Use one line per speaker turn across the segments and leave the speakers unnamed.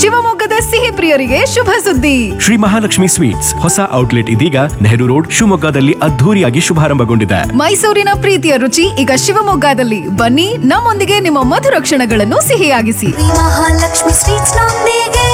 ಶಿವಮೊಗ್ಗದ ಸಿಹಿ ಪ್ರಿಯರಿಗೆ ಶುಭ ಸುದ್ದಿ
ಶ್ರೀ ಮಹಾಲಕ್ಷ್ಮಿ ಸ್ವೀಟ್ಸ್ ಹೊಸ ಔಟ್ಲೆಟ್ ಇದೀಗ ನೆಹರು ರೋಡ್ ಶಿವಮೊಗ್ಗದಲ್ಲಿ ಅದ್ಧೂರಿಯಾಗಿ ಶುಭಾರಂಭಗೊಂಡಿದೆ
ಮೈಸೂರಿನ ಪ್ರೀತಿಯ ರುಚಿ ಈಗ ಶಿವಮೊಗ್ಗದಲ್ಲಿ ಬನ್ನಿ ನಮ್ಮೊಂದಿಗೆ ನಿಮ್ಮ ಮಧುರ ಕ್ಷಣಗಳನ್ನು ಸಿಹಿಯಾಗಿಸಿ
ಮಹಾಲಕ್ಷ್ಮಿ ಸ್ವೀಟ್ಸ್ ನೊಂದಿಗೆ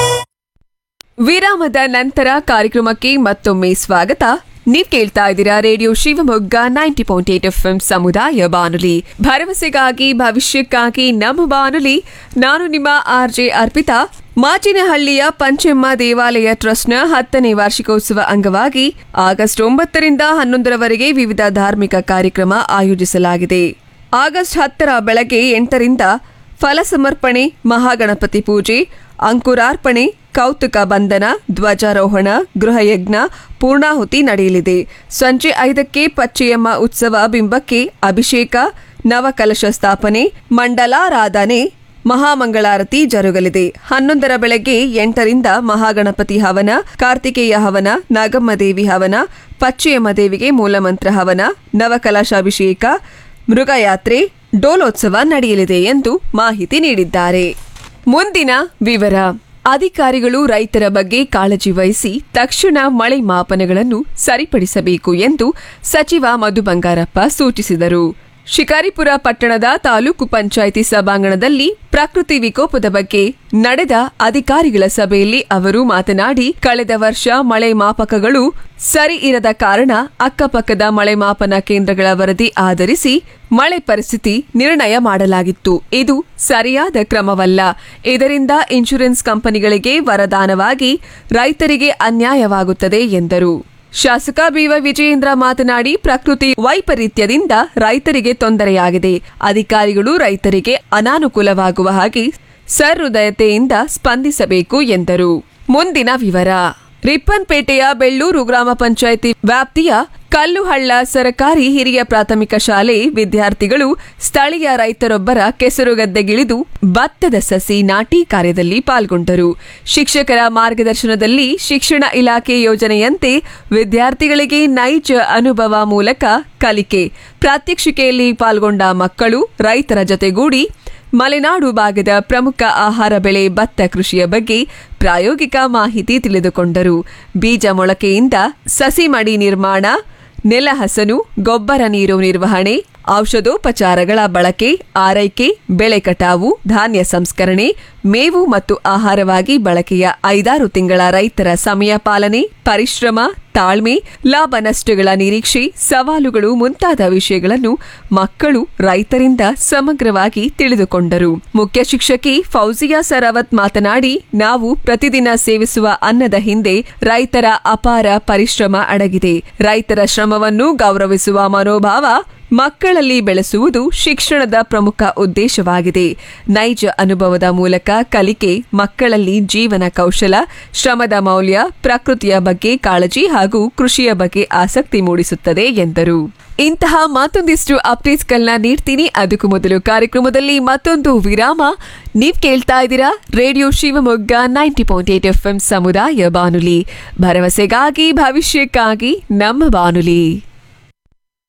ವಿರಾಮದ ನಂತರ ಕಾರ್ಯಕ್ರಮಕ್ಕೆ ಮತ್ತೊಮ್ಮೆ ಸ್ವಾಗತ ನೀವ್ ಕೇಳ್ತಾ ಇದ್ದೀರಾ radio Shivamogga ninety point eight F ಸಮುದಾಯ ಬಾನುಲಿ ಭರವಸೆಗಾಗಿ ಭವಿಷ್ಯಕ್ಕಾಗಿ ನಮ್ಮ ಬಾನುಲಿ ನಾನು ನಿಮ್ಮ ಆರ್ ಜೆ ಅರ್ಪಿತಾ ಮಾಚಿನಹಳ್ಳಿಯ ಪಂಚೆಮ್ಮ ದೇವಾಲಯ ಟ್ರಸ್ಟ್ನ ಹತ್ತನೇ ವಾರ್ಷಿಕೋತ್ಸವ ಅಂಗವಾಗಿ ಆಗಸ್ಟ್ ಒಂಬತ್ತರಿಂದ ಹನ್ನೊಂದರವರೆಗೆ ವಿವಿಧ ಧಾರ್ಮಿಕ ಕಾರ್ಯಕ್ರಮ ಆಯೋಜಿಸಲಾಗಿದೆ ಆಗಸ್ಟ್ ಹತ್ತರ ಬೆಳಗ್ಗೆ ಎಂಟರಿಂದ ಫಲಸಮರ್ಪಣೆ ಮಹಾಗಣಪತಿ ಪೂಜೆ ಅಂಕುರಾರ್ಪಣೆ ಕೌತುಕ ಬಂಧನ ಧ್ವಜಾರೋಹಣ ಗೃಹಯಜ್ಞ ಪೂರ್ಣಾಹುತಿ ನಡೆಯಲಿದೆ ಸಂಜೆ ಐದಕ್ಕೆ ಪಚ್ಚೆಯಮ್ಮ ಉತ್ಸವ ಬಿಂಬಕ್ಕೆ ಅಭಿಷೇಕ ನವಕಲಶ ಸ್ಥಾಪನೆ ಮಂಡಲಾರಾಧನೆ ಮಹಾಮಂಗಳಾರತಿ ಜರುಗಲಿದೆ ಹನ್ನೊಂದರ ಬೆಳಗ್ಗೆ ಎಂಟರಿಂದ ಮಹಾಗಣಪತಿ ಹವನ ಕಾರ್ತಿಕೇಯ ಹವನ ನಾಗಮ್ಮ ದೇವಿ ಹವನ ಪಚ್ಚೆಯಮ್ಮ ದೇವಿಗೆ ಮೂಲಮಂತ್ರ ಹವನ ನವಕಲಶಾಭಿಷೇಕ ಮೃಗಯಾತ್ರೆ ಡೋಲೋತ್ಸವ ನಡೆಯಲಿದೆ ಎಂದು ಮಾಹಿತಿ ನೀಡಿದ್ದಾರೆ ಮುಂದಿನ ವಿವರ ಅಧಿಕಾರಿಗಳು ರೈತರ ಬಗ್ಗೆ ಕಾಳಜಿ ವಹಿಸಿ ತಕ್ಷಣ ಮಳೆ ಮಾಪನಗಳನ್ನು ಸರಿಪಡಿಸಬೇಕು ಎಂದು ಸಚಿವ ಮಧು ಬಂಗಾರಪ್ಪ ಸೂಚಿಸಿದರು ಶಿಕಾರಿಪುರ ಪಟ್ಟಣದ ತಾಲೂಕು ಪಂಚಾಯಿತಿ ಸಭಾಂಗಣದಲ್ಲಿ ಪ್ರಕೃತಿ ವಿಕೋಪದ ಬಗ್ಗೆ ನಡೆದ ಅಧಿಕಾರಿಗಳ ಸಭೆಯಲ್ಲಿ ಅವರು ಮಾತನಾಡಿ ಕಳೆದ ವರ್ಷ ಮಳೆ ಮಾಪಕಗಳು ಸರಿ ಇರದ ಕಾರಣ ಅಕ್ಕಪಕ್ಕದ ಮಳೆ ಮಾಪನ ಕೇಂದ್ರಗಳ ವರದಿ ಆಧರಿಸಿ ಮಳೆ ಪರಿಸ್ಥಿತಿ ನಿರ್ಣಯ ಮಾಡಲಾಗಿತ್ತು ಇದು ಸರಿಯಾದ ಕ್ರಮವಲ್ಲ ಇದರಿಂದ ಇನ್ಶೂರೆನ್ಸ್ ಕಂಪನಿಗಳಿಗೆ ವರದಾನವಾಗಿ ರೈತರಿಗೆ ಅನ್ಯಾಯವಾಗುತ್ತದೆ ಎಂದರು ಶಾಸಕ ಬಿವ ವಿಜಯೇಂದ್ರ ಮಾತನಾಡಿ ಪ್ರಕೃತಿ ವೈಪರೀತ್ಯದಿಂದ ರೈತರಿಗೆ ತೊಂದರೆಯಾಗಿದೆ ಅಧಿಕಾರಿಗಳು ರೈತರಿಗೆ ಅನಾನುಕೂಲವಾಗುವ ಹಾಗೆ ಸಹೃದಯತೆಯಿಂದ ಸ್ಪಂದಿಸಬೇಕು ಎಂದರು ಮುಂದಿನ ವಿವರ ರಿಪ್ಪನ್ಪೇಟೆಯ ಬೆಳ್ಳೂರು ಗ್ರಾಮ ಪಂಚಾಯಿತಿ ವ್ಯಾಪ್ತಿಯ ಕಲ್ಲುಹಳ್ಳ ಸರಕಾರಿ ಹಿರಿಯ ಪ್ರಾಥಮಿಕ ಶಾಲೆ ವಿದ್ಯಾರ್ಥಿಗಳು ಸ್ಥಳೀಯ ರೈತರೊಬ್ಬರ ಕೆಸರುಗದ್ದೆಗಿಳಿದು ಭತ್ತದ ಸಸಿ ನಾಟಿ ಕಾರ್ಯದಲ್ಲಿ ಪಾಲ್ಗೊಂಡರು ಶಿಕ್ಷಕರ ಮಾರ್ಗದರ್ಶನದಲ್ಲಿ ಶಿಕ್ಷಣ ಇಲಾಖೆ ಯೋಜನೆಯಂತೆ ವಿದ್ಯಾರ್ಥಿಗಳಿಗೆ ನೈಜ ಅನುಭವ ಮೂಲಕ ಕಲಿಕೆ ಪ್ರಾತ್ಯಕ್ಷಿಕೆಯಲ್ಲಿ ಪಾಲ್ಗೊಂಡ ಮಕ್ಕಳು ರೈತರ ಜೊತೆಗೂಡಿ ಮಲೆನಾಡು ಭಾಗದ ಪ್ರಮುಖ ಆಹಾರ ಬೆಳೆ ಭತ್ತ ಕೃಷಿಯ ಬಗ್ಗೆ ಪ್ರಾಯೋಗಿಕ ಮಾಹಿತಿ ತಿಳಿದುಕೊಂಡರು ಬೀಜ ಮೊಳಕೆಯಿಂದ ಸಸಿ ಮಡಿ ನಿರ್ಮಾಣ ನೆಲ ಹಸನು ಗೊಬ್ಬರ ನೀರು ನಿರ್ವಹಣೆ ಔಷಧೋಪಚಾರಗಳ ಬಳಕೆ ಆರೈಕೆ ಬೆಳೆ ಕಟಾವು ಧಾನ್ಯ ಸಂಸ್ಕರಣೆ ಮೇವು ಮತ್ತು ಆಹಾರವಾಗಿ ಬಳಕೆಯ ಐದಾರು ತಿಂಗಳ ರೈತರ ಸಮಯ ಪಾಲನೆ ಪರಿಶ್ರಮ ತಾಳ್ಮೆ ಲಾಭ ನಷ್ಟಗಳ ನಿರೀಕ್ಷೆ ಸವಾಲುಗಳು ಮುಂತಾದ ವಿಷಯಗಳನ್ನು ಮಕ್ಕಳು ರೈತರಿಂದ ಸಮಗ್ರವಾಗಿ ತಿಳಿದುಕೊಂಡರು ಮುಖ್ಯ ಶಿಕ್ಷಕಿ ಫೌಜಿಯಾ ಸರಾವತ್ ಮಾತನಾಡಿ ನಾವು ಪ್ರತಿದಿನ ಸೇವಿಸುವ ಅನ್ನದ ಹಿಂದೆ ರೈತರ ಅಪಾರ ಪರಿಶ್ರಮ ಅಡಗಿದೆ ರೈತರ ಶ್ರಮವನ್ನು ಗೌರವಿಸುವ ಮನೋಭಾವ ಮಕ್ಕಳಲ್ಲಿ ಬೆಳೆಸುವುದು ಶಿಕ್ಷಣದ ಪ್ರಮುಖ ಉದ್ದೇಶವಾಗಿದೆ ನೈಜ ಅನುಭವದ ಮೂಲಕ ಕಲಿಕೆ ಮಕ್ಕಳಲ್ಲಿ ಜೀವನ ಕೌಶಲ ಶ್ರಮದ ಮೌಲ್ಯ ಪ್ರಕೃತಿಯ ಬಗ್ಗೆ ಕಾಳಜಿ ಹಾಗೂ ಕೃಷಿಯ ಬಗ್ಗೆ ಆಸಕ್ತಿ ಮೂಡಿಸುತ್ತದೆ ಎಂದರು ಇಂತಹ ಮತ್ತೊಂದಿಷ್ಟು ಅಪ್ಡೇಟ್ಸ್ಗಳನ್ನ ನೀಡ್ತೀನಿ ಅದಕ್ಕೂ ಮೊದಲು ಕಾರ್ಯಕ್ರಮದಲ್ಲಿ ಮತ್ತೊಂದು ವಿರಾಮ ನೀವ್ ಕೇಳ್ತಾ ಇದ್ದೀರಾ radio Shivamogga ninety point eight F ಸಮುದಾಯ ಬಾನುಲಿ ಭರವಸೆಗಾಗಿ ಭವಿಷ್ಯಕ್ಕಾಗಿ ನಮ್ಮ ಬಾನುಲಿ